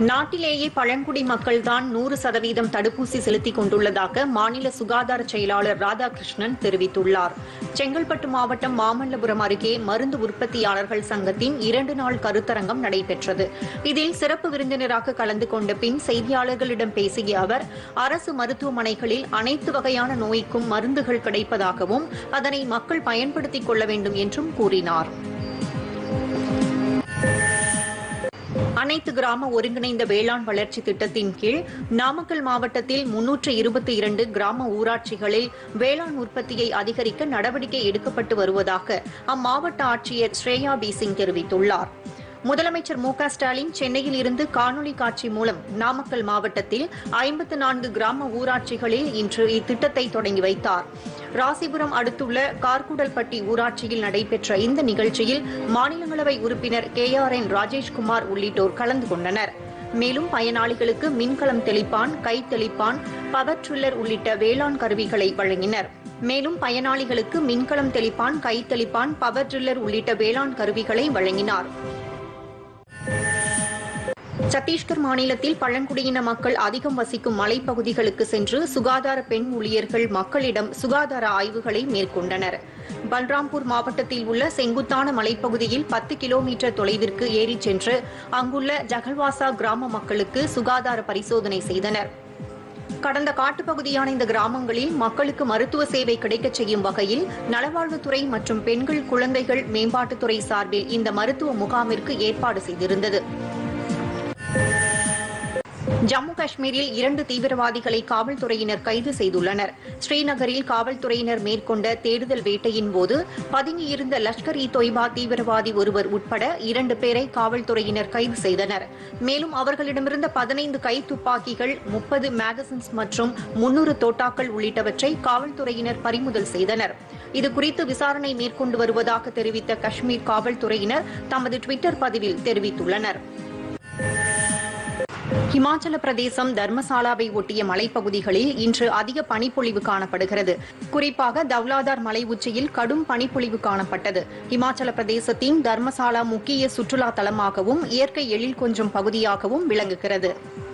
நாட்டிலேயே பழங்குடி மக்கள்தான் நூறு சதவீதம் தடுப்பூசி செலுத்திக் கொண்டுள்ளதாக மாநில சுகாதார செயலாளர் ராதாகிருஷ்ணன் தெரிவித்துள்ளார் செங்கல்பட்டு மாவட்டம் மாமல்லபுரம் அருகே மருந்து உற்பத்தியாளர்கள் சங்கத்தின் இரண்டு நாள் கருத்தரங்கம் நடைபெற்றது இதில் சிறப்பு விருந்தினராக கலந்து கொண்ட பின் செய்தியாளர்களிடம் பேசிய அவர் அரசு மருத்துவமனைகளில் அனைத்து வகையான நோய்க்கும் மருந்துகள் கிடைப்பதாகவும் அதனை மக்கள் பயன்படுத்திக் கொள்ள வேண்டும் என்றும் கூறினார் அனைத்து கிராம ஒருங்கிணைந்த வேளாண் வளர்ச்சி திட்டத்தின் கீழ் நாமக்கல் மாவட்டத்தில் முன்னூற்று இருபத்தி இரண்டு கிராம ஊராட்சிகளில் வேளாண் உற்பத்தியை அதிகரிக்க நடவடிக்கை எடுக்கப்பட்டு வருவதாக அம்மாவட்ட ஆட்சியர் ஸ்ரேயா பி சிங் தெரிவித்துள்ளார் முதலமைச்சர் மு க ஸ்டாலின் சென்னையில் இருந்து காணொலி காட்சி மூலம் நாமக்கல் மாவட்டத்தில் ஐம்பத்து நான்கு கிராம ஊராட்சிகளில் இன்று இத்திட்டத்தை தொடங்கி வைத்தார் ராசிபுரம் அடுத்துள்ள கார்குடல்பட்டி ஊராட்சியில் நடைபெற்ற இந்த நிகழ்ச்சியில் மாநிலங்களவை உறுப்பினர் கே ஆர் என் ராஜேஷ்குமார் உள்ளிட்டோர் கலந்து கொண்டனர் மேலும் பயனாளிகளுக்கு மின்கலம் தெளிப்பான் கை தெளிப்பான் பவர் ட்ரில்லர் உள்ளிட்ட வேளாண் கருவிகளை வழங்கினர் மேலும் பயனாளிகளுக்கு மின்கலம் தெளிப்பான் கை தெளிப்பான் பவர் ட்ரில்லர் உள்ளிட்ட வேளாண் கருவிகளை வழங்கினார் சத்தீஸ்கர் மாநிலத்தில் பழங்குடியின மக்கள் அதிகம் வசிக்கும் மலைப்பகுதிகளுக்கு சென்று சுகாதார பெண் ஊழியர்கள் மக்களிடம் சுகாதார ஆய்வுகளை மேற்கொண்டனர் பல்ராம்பூர் மாவட்டத்தில் உள்ள செங்குத்தான மலைப்பகுதியில் பத்து கிலோமீட்டர் தொலைவிற்கு ஏறிச் சென்று அங்குள்ள ஜகல்வாசா கிராம மக்களுக்கு சுகாதார பரிசோதனை செய்தனர் கடந்த காட்டுப்பகுதியான இந்த கிராமங்களில் மக்களுக்கு மருத்துவ சேவை கிடைக்கச் செய்யும் வகையில் நலவாழ்வுத்துறை மற்றும் பெண்கள் குழந்தைகள் மேம்பாட்டுத்துறை சார்பில் இந்த மருத்துவ முகாமிற்கு ஏற்பாடு செய்திருந்தது ஜம்மு காஷ்மீரில் இரண்டு தீவிரவாதிகளை காவல்துறையினர் கைது செய்துள்ளனர் ஸ்ரீநகரில் காவல்துறையினர் மேற்கொண்ட தேடுதல் வேட்டையின் போது பதுங்கியிருந்த லஷ்கர் இ தொய்பா தீவிரவாதி ஒருவர் உட்பட இரண்டு பேரை காவல்துறையினர் கைது செய்தனர் மேலும் அவர்களிடமிருந்த பதினைந்து கை துப்பாக்கிகள் முப்பது மேகசின்ஸ் மற்றும் முன்னூறு தோட்டாக்கள் உள்ளிட்டவற்றை காவல்துறையினர் பறிமுதல் செய்தனர் இதுகுறித்து விசாரணை மேற்கொண்டு வருவதாக தெரிவித்த காஷ்மீர் காவல்துறையினர் தமது டுவிட்டர் பதிவில் தெரிவித்துள்ளனர் ஹிமாச்சல பிரதேசம் தர்மசாலாவை ஒட்டிய மலைப்பகுதிகளில் இன்று அதிக பனிப்பொழிவு காணப்படுகிறது குறிப்பாக தவ்லாதார் மலை உச்சியில் கடும் பனிப்பொழிவு காணப்பட்டது ஹிமாச்சல பிரதேசத்தின் தர்மசாலா முக்கிய சுற்றுலா தலமாகவும் இயற்கை எழில் கொஞ்சம் பகுதியாகவும் விளங்குகிறது